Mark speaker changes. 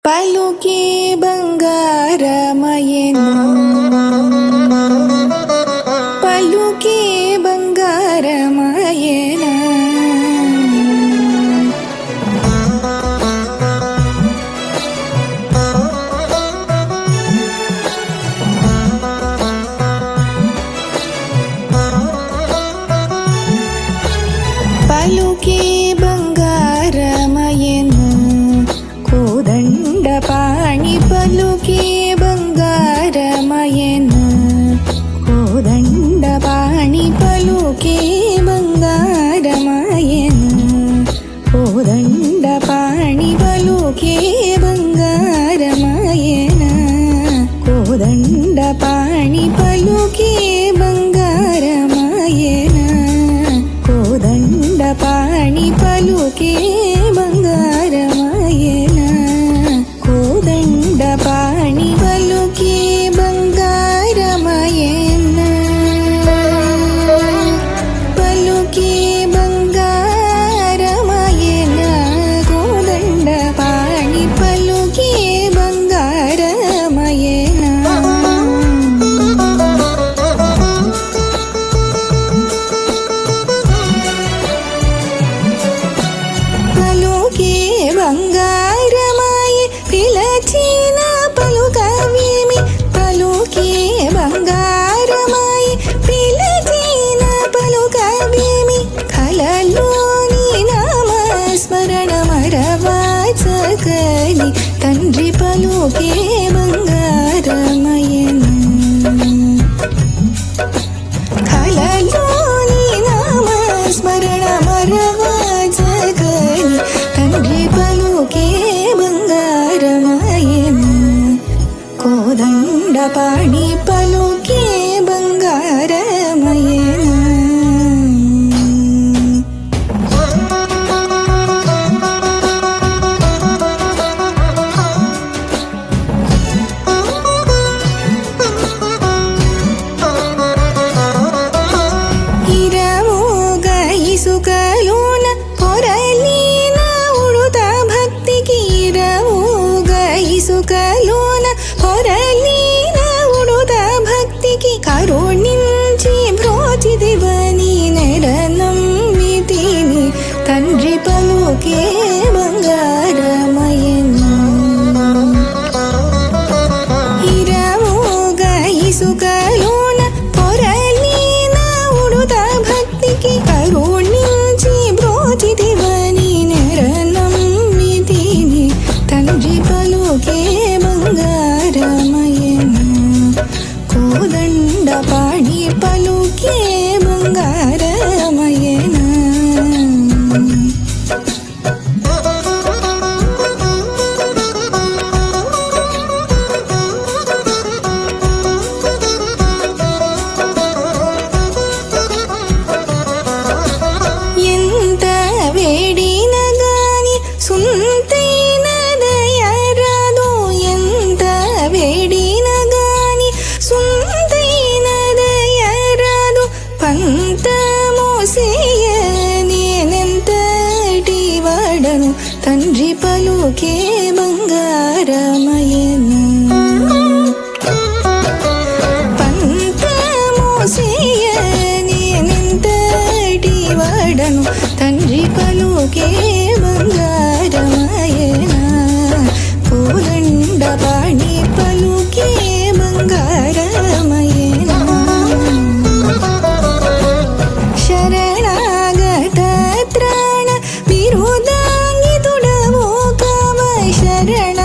Speaker 1: పలుకే బంగారమయను పలుకే బంగారమయన పలుకే బంగారమయను కోదండ పాణి పలుకే బంగారమయను కోదండ పాణి పలుకే బంగారమయను కోదండ పాణి పలుకే బంగారమయన కోదండ పాణి పలుకే బంగారమయన కోదండ పాణి పలుకే బంగారమయన కోదండ పాణి పలుకే బంగారమయన పలుకే బంగారమయన కోదండ పాణి పలుకే బంగారమయన పలుకే బంగారమాయ పిలచిన పలుకవేమి పలుకే బంగారమాయ పిలచిన పలుకవేమి కలలోని నామస్మరణ మరవాచకని తండ్రి పలుకే బంగారమయన కలలోని నామస్మరణ మరవాజగని తండ్రి పలుకే బంగారమయన కోదండ పాణి పలుకే బంగారమయన ఇరముగ ఇసుకలోన పొరలీన ఉడుత భక్తికి ఇరముగ ఇసుకలోన పొరలీన ఉడుత భక్తికి కరుణించి బ్రోచిదివని నెరనమ్మితిని తండ్రి పలుకే బంగారమయను ఇరముగ ఇసుకలోన పొరలీన ఉడుత భక్తికి కరుణించి బ్రోచిదివని నెరనమ్మితిని తండ్రి పలుకే బంగారమయన కోదండ పాడి పలుకే బంగారమయన ఎంత వేడిన గాని సుంతైన దయరాదు ఎంత వేడిన గాని సుంతైన దయరాదు పంత మోసేయ నేనెంతటి వాడను తండ్రి పలుకే బంగారమయన పంతమోసేయనేనెంతటి వాడను తండ్రి పలుకే బంగారమయన కోదండ పాణి పలుకే బంగారమయన శరణాగత త్రాణ విరోధాంగితుడవో కావ శరణ